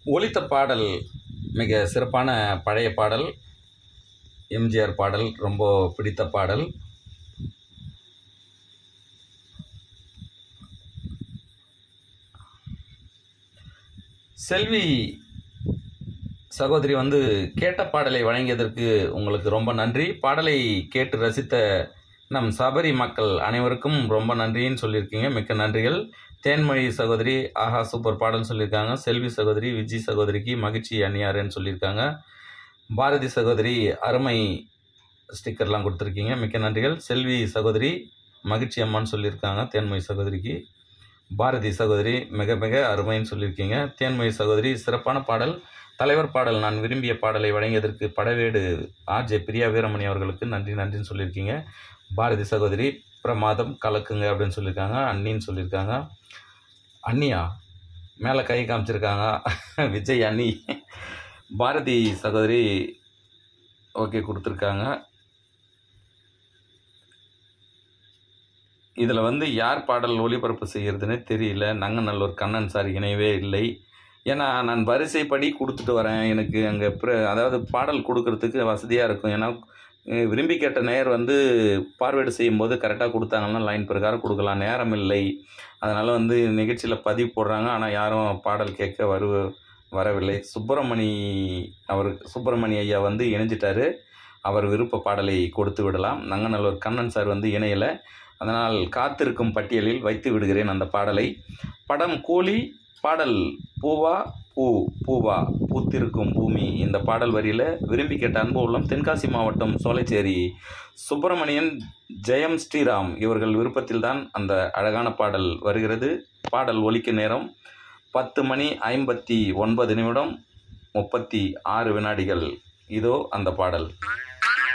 ஒலித்த பாடல் மிக சிறப்பான பழைய பாடல் எம்ஜிஆர் பாடல் ரொம்ப பிடித்த பாடல் செல்வி சகோதரி வந்து கேட்ட பாடலை வழங்கியதற்கு உங்களுக்கு ரொம்ப நன்றி பாடலை கேட்டு ரசித்த நம் சபரி மக்கள் அனைவருக்கும் ரொம்ப நன்றின்னு சொல்லியிருக்கீங்க மிக்க நன்றிகள் தேன்மொழி சகோதரி ஆஹா சூப்பர் பாடல் சொல்லியிருக்காங்க செல்வி சகோதரி விஜய் சகோதரிக்கு மகிழ்ச்சி அந்நியாருன்னு சொல்லியிருக்காங்க பாரதி சகோதரி அருமை ஸ்டிக்கர்லாம் கொடுத்துருக்கீங்க மிக்க நன்றிகள் செல்வி சகோதரி மகிழ்ச்சி அம்மான்னு சொல்லியிருக்காங்க தேன்மொழி சகோதரிக்கு பாரதி சகோதரி மிக மிக அருமைன்னு சொல்லியிருக்கீங்க தேன்மொழி சகோதரி சிறப்பான பாடல் தலைவர் பாடல் நான் விரும்பிய பாடலை வழங்கியதற்கு படவேடு ஆர்ஜே பிரியா வீரமணி அவர்களுக்கு நன்றி நன்றின்னு சொல்லியிருக்கீங்க பாரதி சகோதரி பிரமாதம் கலக்குங்க அப்படின்னு சொல்லியிருக்காங்க அண்ணின்னு சொல்லியிருக்காங்க அண்ணியா மேலே கை காமிச்சிருக்காங்க விஜய் அண்ணி பாரதி சகோதரி ஓகே கொடுத்துருக்காங்க இதில் வந்து யார் பாடல் ஒளிபரப்பு செய்கிறதுனே தெரியல நங்கநல்லூர் கண்ணன் சார் இணையவே இல்லை ஏன்னா நான் வரிசைப்படி கொடுத்துட்டு வரேன் எனக்கு அங்கே ப்ர அதாவது பாடல் கொடுக்கறதுக்கு வசதியாக இருக்கும் ஏன்னா அஹ் விரும்பி கேட்ட நேர் வந்து பார்வேடு செய்யும்போது கரெக்டாக கொடுத்தாங்கன்னா லைன் பிரகாரம் கொடுக்கலாம் நேரம் இல்லை அதனால் வந்து நிகழ்ச்சியில் பதிவு போடுறாங்க ஆனால் யாரும் பாடல் கேட்க வரு வரவில்லை சுப்பிரமணி அவர் சுப்பிரமணி ஐயா வந்து இணைஞ்சிட்டாரு அவர் விருப்ப பாடலை கொடுத்து விடலாம் நங்கநல்லூர் கண்ணன் சார் வந்து இணையலை அதனால் காத்திருக்கும் பட்டியலில் வைத்து விடுகிறேன் அந்த பாடலை படம் கூலி பாடல் பூவா பூ பூவா பூத்திருக்கும் பூமி இந்த பாடல் வரியில் விரும்பி கேட்ட அன்பு உள்ளம் தென்காசி மாவட்டம் சோலைச்சேரி சுப்பிரமணியன் ஜெயம் ஸ்ரீராம் இவர்கள் விருப்பத்தில்தான் அந்த அழகான பாடல் வருகிறது பாடல் ஒலிக்க நேரம் பத்து மணி ஐம்பத்தி ஒன்பது நிமிடம் முப்பத்தி ஆறு வினாடிகள் இதோ அந்த பாடல்